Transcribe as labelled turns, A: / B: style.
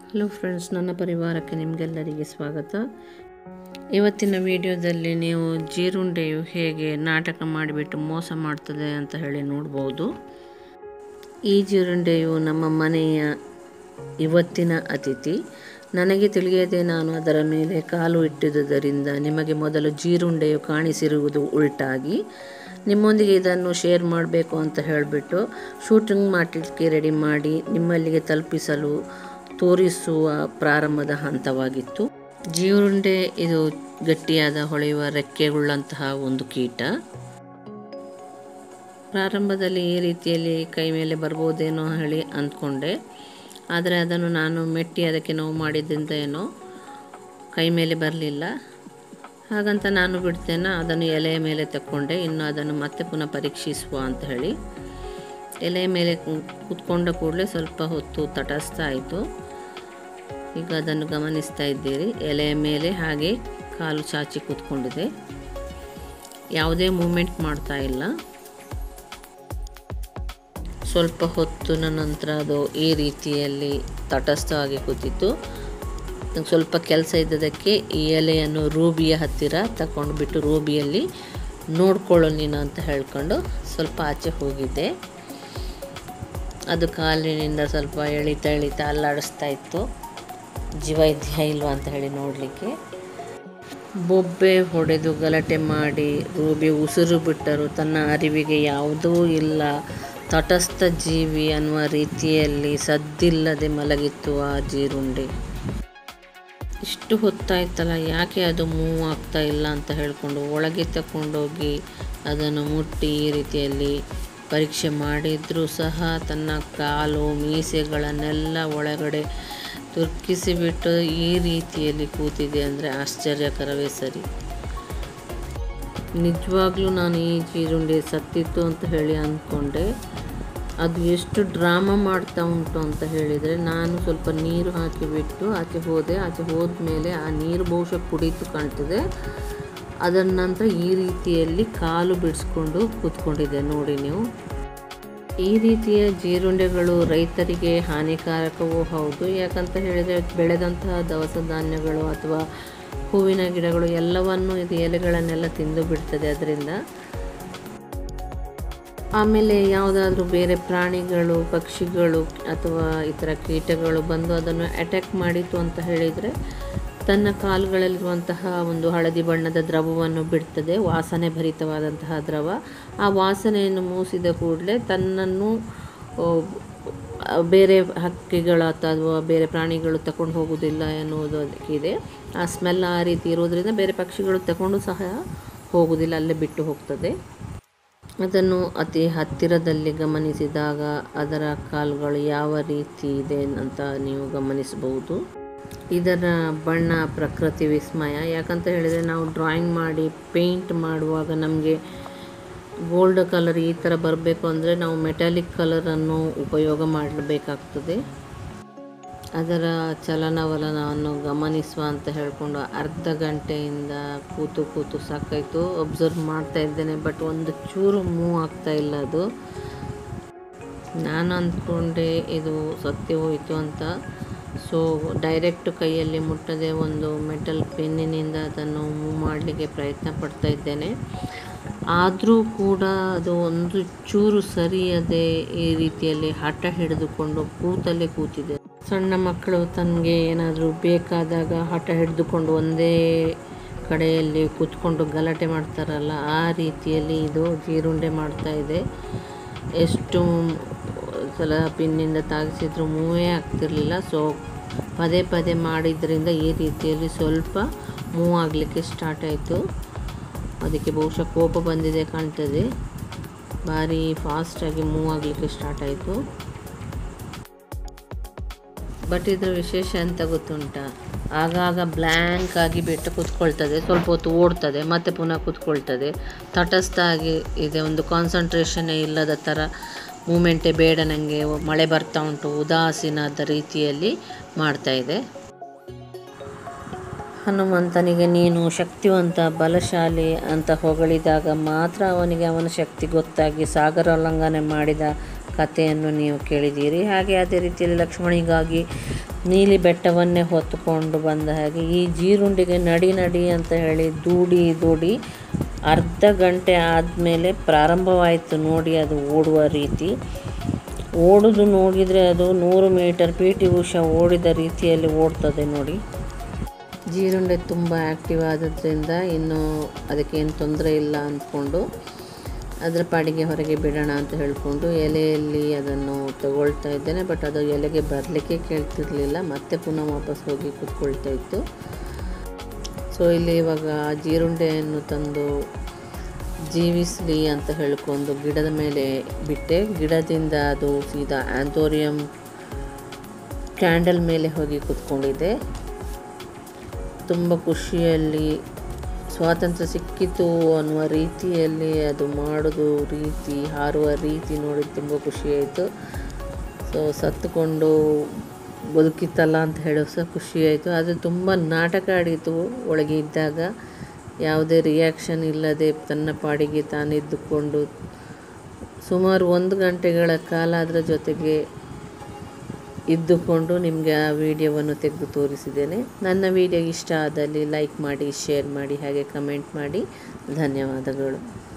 A: hello friends ನನ್ನ ಪರಿವಾರಕ್ಕೆ ನಿಮಗೆಲ್ಲರಿಗೆ ಸ್ವಾಗತ ಇವತ್ತಿನ ವಿಡಿಯೋದಲ್ಲಿ ನೀವು ಜೀರುಂಡೆಯು ಹೇಗೆ ನಾಟಕ ಮಾಡಿಬಿಟ್ಟು ಮೋಸ ಮಾಡ್ತದೆ ಅಂತ ಹೇಳಿ ನೋಡ್ಬೋದು ಈ ಜೀರುಂಡೆಯು ನಮ್ಮ ಮನೆಯ ಇವತ್ತಿನ ಅತಿಥಿ ನನಗೆ ತಿಳಿಯದೆ ನಾನು ಅದರ ಮೇಲೆ ಕಾಲು ಇಟ್ಟಿದ್ದುದರಿಂದ ನಿಮಗೆ ಮೊದಲು ಜೀರುಂಡೆಯು ಕಾಣಿಸಿರುವುದು ಉಲ್ಟಾಗಿ ನಿಮ್ಮೊಂದಿಗೆ ಇದನ್ನು ಶೇರ್ ಮಾಡಬೇಕು ಅಂತ ಹೇಳಿಬಿಟ್ಟು ಶೂಟಿಂಗ್ ಮಾಡಲಿಕ್ಕೆ ರೆಡಿ ಮಾಡಿ ನಿಮ್ಮಲ್ಲಿಗೆ ತಲುಪಿಸಲು ತೋರಿಸುವ ಪ್ರಾರಂಭದ ಹಂತವಾಗಿತ್ತು ಜೀರುಂಡೆ ಇದು ಗಟ್ಟಿಯಾದ ಹೊಳೆಯುವ ರೆಕ್ಕೆಗುಳ್ಳಂತಹ ಒಂದು ಕೀಟ ಪ್ರಾರಂಭದಲ್ಲಿ ಈ ರೀತಿಯಲ್ಲಿ ಕೈ ಮೇಲೆ ಬರ್ಬೋದೇನೋ ಹೇಳಿ ಅಂದ್ಕೊಂಡೆ ಆದರೆ ಅದನ್ನು ನಾನು ಮೆಟ್ಟಿ ಅದಕ್ಕೆ ನೋವು ಮಾಡಿದ್ದರಿಂದ ಏನೋ ಕೈ ಮೇಲೆ ಬರಲಿಲ್ಲ ಹಾಗಂತ ನಾನು ಬಿಡ್ತೇನೆ ಅದನ್ನು ಎಲೆಯ ಮೇಲೆ ತಕ್ಕೊಂಡೆ ಇನ್ನು ಅದನ್ನು ಮತ್ತೆ ಪುನಃ ಪರೀಕ್ಷಿಸುವ ಅಂತ ಹೇಳಿ ಎಲೆಯ ಮೇಲೆ ಕೂತ್ಕೊಂಡ ಕೂಡಲೇ ಸ್ವಲ್ಪ ಹೊತ್ತು ತಟಸ್ಥ ಆಯಿತು ಈಗ ಅದನ್ನು ಗಮನಿಸ್ತಾ ಇದ್ದೀರಿ ಎಲೆಯ ಮೇಲೆ ಹಾಗೆ ಕಾಲು ಚಾಚಿ ಕೂತ್ಕೊಂಡಿದೆ ಯಾವುದೇ ಮೂಮೆಂಟ್ ಮಾಡ್ತಾ ಇಲ್ಲ ಸ್ವಲ್ಪ ಹೊತ್ತಿನ ನಂತರ ಅದು ಈ ರೀತಿಯಲ್ಲಿ ತಟಸ್ಥವಾಗಿ ಕೂತಿತ್ತು ನಂಗೆ ಸ್ವಲ್ಪ ಕೆಲಸ ಇದ್ದದಕ್ಕೆ ಈ ಎಲೆಯನ್ನು ರೂಬಿಯ ಹತ್ತಿರ ತಗೊಂಡು ಬಿಟ್ಟು ರೂಬಿಯಲ್ಲಿ ನೋಡ್ಕೊಳ್ಳೋ ನೀನು ಅಂತ ಹೇಳ್ಕೊಂಡು ಸ್ವಲ್ಪ ಆಚೆ ಹೋಗಿದ್ದೆ ಅದು ಕಾಲಿನಿಂದ ಸ್ವಲ್ಪ ಎಳಿತಾ ಎಳಿತಾ ಅಲ್ಲಾಡಿಸ್ತಾ ಇತ್ತು ಜೀವ ಇದೆಯಾ ಇಲ್ವಾ ಅಂತ ಹೇಳಿ ನೋಡಲಿಕ್ಕೆ ಬೊಬ್ಬೆ ಹೊಡೆದು ಗಲಾಟೆ ಮಾಡಿ ರೂಬಿ ಉಸಿರು ಬಿಟ್ಟರು ತನ್ನ ಅರಿವಿಗೆ ಯಾವುದೂ ಇಲ್ಲ ತಟಸ್ಥ ಜೀವಿ ಅನ್ನುವ ರೀತಿಯಲ್ಲಿ ಸದ್ದಿಲ್ಲದೆ ಮಲಗಿತ್ತು ಆ ಜೀರುಂಡೆ ಇಷ್ಟು ಹೊತ್ತಾಯ್ತಲ್ಲ ಯಾಕೆ ಅದು ಮೂವ್ ಆಗ್ತಾ ಇಲ್ಲ ಅಂತ ಹೇಳಿಕೊಂಡು ಒಳಗೆ ತಗೊಂಡೋಗಿ ಅದನ್ನು ಮುಟ್ಟಿ ಈ ರೀತಿಯಲ್ಲಿ ಪರೀಕ್ಷೆ ಮಾಡಿದರೂ ಸಹ ತನ್ನ ಕಾಲು ಮೀಸೆಗಳನ್ನೆಲ್ಲ ಒಳಗಡೆ ತುರ್ಕಿಸಿಬಿಟ್ಟು ಈ ರೀತಿಯಲ್ಲಿ ಕೂತಿದೆ ಅಂದರೆ ಆಶ್ಚರ್ಯಕರವೇ ಸರಿ ನಿಜವಾಗ್ಲೂ ನಾನು ಈ ಜೀರುಂಡೆ ಸತ್ತಿತ್ತು ಅಂತ ಹೇಳಿ ಅಂದ್ಕೊಂಡೆ ಅದು ಎಷ್ಟು ಡ್ರಾಮಾ ಮಾಡ್ತಾ ಉಂಟು ಅಂತ ಹೇಳಿದರೆ ನಾನು ಸ್ವಲ್ಪ ನೀರು ಹಾಕಿಬಿಟ್ಟು ಆಚೆ ಹೋದೆ ಆಚೆ ಹೋದ್ಮೇಲೆ ಆ ನೀರು ಬಹುಶಃ ಕುಡಿತು ಕಾಣ್ತದೆ ಅದರ ನಂತರ ಈ ರೀತಿಯಲ್ಲಿ ಕಾಲು ಬಿಡಿಸ್ಕೊಂಡು ಕೂತ್ಕೊಂಡಿದೆ ನೋಡಿ ನೀವು ಈ ರೀತಿಯ ಜೀರುಂಡೆಗಳು ರೈತರಿಗೆ ಹಾನಿಕಾರಕವೂ ಹೌದು ಯಾಕಂತ ಹೇಳಿದರೆ ಬೆಳೆದಂತಹ ದವಸ ಧಾನ್ಯಗಳು ಅಥವಾ ಹೂವಿನ ಗಿಡಗಳು ಎಲ್ಲವನ್ನು ಇದು ಎಲೆಗಳನ್ನೆಲ್ಲ ತಿಂದು ಬಿಡ್ತದೆ ಅದರಿಂದ ಆಮೇಲೆ ಯಾವುದಾದ್ರೂ ಬೇರೆ ಪ್ರಾಣಿಗಳು ಪಕ್ಷಿಗಳು ಅಥವಾ ಇತರ ಕೀಟಗಳು ಬಂದು ಅದನ್ನು ಅಟ್ಯಾಕ್ ಮಾಡಿತು ಅಂತ ಹೇಳಿದರೆ ತನ್ನ ಕಾಲುಗಳಲ್ಲಿರುವಂತಹ ಒಂದು ಹಳದಿ ಬಣ್ಣದ ದ್ರವವನ್ನು ಬಿಡ್ತದೆ ವಾಸನೆ ಭರಿತವಾದಂತಹ ದ್ರವ ಆ ವಾಸನೆಯನ್ನು ಮೂಸಿದ ಕೂಡಲೇ ತನ್ನನ್ನು ಬೇರೆ ಹಕ್ಕಿಗಳು ಅಥವಾ ಬೇರೆ ಪ್ರಾಣಿಗಳು ತಗೊಂಡು ಹೋಗೋದಿಲ್ಲ ಎನ್ನುವುದು ಅದಕ್ಕಿದೆ ಆ ಸ್ಮೆಲ್ ಆ ರೀತಿ ಇರೋದ್ರಿಂದ ಬೇರೆ ಪಕ್ಷಿಗಳು ತಗೊಂಡು ಸಹ ಹೋಗೋದಿಲ್ಲ ಅಲ್ಲೇ ಬಿಟ್ಟು ಹೋಗ್ತದೆ ಅದನ್ನು ಅತಿ ಹತ್ತಿರದಲ್ಲಿ ಗಮನಿಸಿದಾಗ ಅದರ ಕಾಲುಗಳು ಯಾವ ರೀತಿ ಇದೆ ಅಂತ ನೀವು ಗಮನಿಸಬಹುದು ಇದರ ಬಣ್ಣ ಪ್ರಕೃತಿ ವಿಸ್ಮಯ ಯಾಕಂತ ಹೇಳಿದರೆ ನಾವು ಡ್ರಾಯಿಂಗ್ ಮಾಡಿ ಪೇಂಟ್ ಮಾಡುವಾಗ ನಮಗೆ ಗೋಲ್ಡ್ ಕಲರ್ ಈ ಥರ ಬರಬೇಕು ಅಂದರೆ ನಾವು ಮೆಟಾಲಿಕ್ ಕಲರನ್ನು ಉಪಯೋಗ ಮಾಡಬೇಕಾಗ್ತದೆ ಅದರ ಚಲನವಲನವನ್ನು ಗಮನಿಸುವ ಅಂತ ಹೇಳಿಕೊಂಡು ಅರ್ಧ ಗಂಟೆಯಿಂದ ಕೂತು ಕೂತು ಸಾಕಾಯಿತು ಅಬ್ಸರ್ವ್ ಮಾಡ್ತಾ ಇದ್ದೇನೆ ಬಟ್ ಒಂದು ಚೂರು ಮೂವ್ ಆಗ್ತಾ ಇಲ್ಲ ಅದು ನಾನು ಅಂದ್ಕೊಂಡೆ ಇದು ಸತ್ಯ ಹೋಯಿತು ಅಂತ ಸೊ ಡೈರೆಕ್ಟ್ ಕೈಯಲ್ಲಿ ಮುಟ್ಟದೆ ಒಂದು ಮೆಟಲ್ ಪೆನ್ನಿನಿಂದ ಅದನ್ನು ಮೂವ್ ಮಾಡಲಿಕ್ಕೆ ಪ್ರಯತ್ನ ಪಡ್ತಾ ಇದ್ದೇನೆ ಆದರೂ ಕೂಡ ಅದು ಒಂದು ಚೂರು ಸರಿಯದೆ ಈ ರೀತಿಯಲ್ಲಿ ಹಠ ಹಿಡಿದುಕೊಂಡು ಕೂತಲ್ಲೇ ಕೂತಿದೆ ಸಣ್ಣ ಮಕ್ಕಳು ತನಗೆ ಏನಾದರೂ ಬೇಕಾದಾಗ ಹಠ ಹಿಡಿದುಕೊಂಡು ಒಂದೇ ಕಡೆಯಲ್ಲಿ ಕೂತ್ಕೊಂಡು ಗಲಾಟೆ ಮಾಡ್ತಾರಲ್ಲ ಆ ರೀತಿಯಲ್ಲಿ ಇದು ಜೀರುಂಡೆ ಮಾಡ್ತಾ ಇದೆ ಎಷ್ಟು ಸಲ ಪಿನ್ನಿಂದ ತಾಗಿಸಿದ್ರು ಮೂವೇ ಆಗ್ತಿರಲಿಲ್ಲ ಸೊ ಪದೇ ಪದೇ ಮಾಡಿದ್ರಿಂದ ಈ ರೀತಿಯಲ್ಲಿ ಸ್ವಲ್ಪ ಮೂವ್ ಆಗಲಿಕ್ಕೆ ಸ್ಟಾರ್ಟ್ ಆಯಿತು ಅದಕ್ಕೆ ಬಹುಶಃ ಕೋಪ ಬಂದಿದೆ ಕಾಣ್ತದೆ ಭಾರಿ ಫಾಸ್ಟಾಗಿ ಮೂವ್ ಆಗಲಿಕ್ಕೆ ಸ್ಟಾರ್ಟ್ ಆಯಿತು ಬಟ್ ಇದ್ರ ವಿಶೇಷ ಅಂತ ಗೊತ್ತುಂಟಾ ಆಗಾಗ ಬ್ಲ್ಯಾಂಕ್ ಆಗಿ ಬಿಟ್ಟು ಕೂತ್ಕೊಳ್ತದೆ ಸ್ವಲ್ಪ ಹೊತ್ತು ಓಡ್ತದೆ ಮತ್ತೆ ಪುನಃ ಕೂತ್ಕೊಳ್ತದೆ ತಟಸ್ಥ ಆಗಿ ಇದೆ ಒಂದು ಕಾನ್ಸಂಟ್ರೇಷನ್ನೇ ಇಲ್ಲದ ಥರ ಮೂಮೆಂಟೇ ಬೇಡ ನನಗೆ ಮಳೆ ಬರ್ತಾ ಉಂಟು ಉದಾಸೀನದ ರೀತಿಯಲ್ಲಿ ಮಾಡ್ತಾ ಇದೆ ಹನುಮಂತನಿಗೆ ನೀನು ಶಕ್ತಿವಂತ ಬಲಶಾಲಿ ಅಂತ ಹೊಗಳಿದಾಗ ಮಾತ್ರ ಅವನಿಗೆ ಅವನ ಶಕ್ತಿ ಗೊತ್ತಾಗಿ ಸಾಗರೋಲ್ಲಂಘನೆ ಮಾಡಿದ ಕಥೆಯನ್ನು ನೀವು ಕೇಳಿದ್ದೀರಿ ಹಾಗೆ ಅದೇ ರೀತಿಯಲ್ಲಿ ಲಕ್ಷ್ಮಣಿಗಾಗಿ ನೀಲಿ ಬೆಟ್ಟವನ್ನೇ ಹೊತ್ತುಕೊಂಡು ಬಂದ ಹಾಗೆ ಈ ಜೀರುಂಡೆಗೆ ನಡಿ ನಡಿ ಅಂತ ಹೇಳಿ ದೂಡಿ ದೂಡಿ ಅರ್ಧ ಗಂಟೆ ಆದಮೇಲೆ ಪ್ರಾರಂಭವಾಯಿತು ನೋಡಿ ಅದು ಓಡುವ ರೀತಿ ಓಡುದು ನೋಡಿದರೆ ಅದು ನೂರು ಮೀಟರ್ ಪಿ ಟಿ ಉಷಾ ಓಡಿದ ರೀತಿಯಲ್ಲಿ ಓಡ್ತದೆ ನೋಡಿ ಜೀರುಂಡೆ ತುಂಬ ಆ್ಯಕ್ಟಿವ್ ಆದದ್ರಿಂದ ಇನ್ನು ಅದಕ್ಕೇನು ತೊಂದರೆ ಇಲ್ಲ ಅಂದ್ಕೊಂಡು ಅದರ ಪಾಡಿಗೆ ಹೊರಗೆ ಬಿಡೋಣ ಅಂತ ಹೇಳಿಕೊಂಡು ಎಲೆಯಲ್ಲಿ ಅದನ್ನು ತಗೊಳ್ತಾ ಇದ್ದೇನೆ ಬಟ್ ಅದು ಎಲೆಗೆ ಬರಲಿಕ್ಕೆ ಕೇಳ್ತಿರ್ಲಿಲ್ಲ ಮತ್ತೆ ಪುನಃ ವಾಪಸ್ ಹೋಗಿ ಕೂತ್ಕೊಳ್ತಾ ಇತ್ತು ಸೊ ಇಲ್ಲಿ ಇವಾಗ ಜೀರುಂಡೆಯನ್ನು ತಂದು ಜೀವಿಸಲಿ ಅಂತ ಹೇಳ್ಕೊಂಡು ಗಿಡದ ಮೇಲೆ ಬಿಟ್ಟೆ ಗಿಡದಿಂದ ಅದು ಸೀದಾ ಆ್ಯಂಥೋರಿಯಂ ಕ್ಯಾಂಡಲ್ ಮೇಲೆ ಹೋಗಿ ಕೂತ್ಕೊಂಡಿದೆ ತುಂಬ ಖುಷಿಯಲ್ಲಿ ಸ್ವಾತಂತ್ರ್ಯ ಸಿಕ್ಕಿತು ಅನ್ನುವ ರೀತಿಯಲ್ಲಿ ಅದು ಮಾಡೋದು ರೀತಿ ಹಾರುವ ರೀತಿ ನೋಡಿ ತುಂಬ ಖುಷಿಯಾಯಿತು ಸೊ ಸತ್ತುಕೊಂಡು ಬದುಕಿತ್ತಲ್ಲ ಅಂತ ಹೇಳೋ ಸಹ ಖುಷಿಯಾಯಿತು ಆದರೆ ತುಂಬ ನಾಟಕ ಆಡಿತು ಒಳಗೆ ಇದ್ದಾಗ ಯಾವುದೇ ರಿಯಾಕ್ಷನ್ ಇಲ್ಲದೆ ತನ್ನ ಪಾಡಿಗೆ ತಾನಿದ್ದುಕೊಂಡು ಸುಮಾರು ಒಂದು ಗಂಟೆಗಳ ಕಾಲ ಅದರ ಜೊತೆಗೆ ಇದ್ದುಕೊಂಡು ನಿಮಗೆ ಆ ವಿಡಿಯೋವನ್ನು ತೆಗೆದು ತೋರಿಸಿದ್ದೇನೆ ನನ್ನ ವಿಡಿಯೋ ಇಷ್ಟ ಆದಲ್ಲಿ ಲೈಕ್ ಮಾಡಿ ಶೇರ್ ಮಾಡಿ ಹಾಗೆ ಕಮೆಂಟ್ ಮಾಡಿ ಧನ್ಯವಾದಗಳು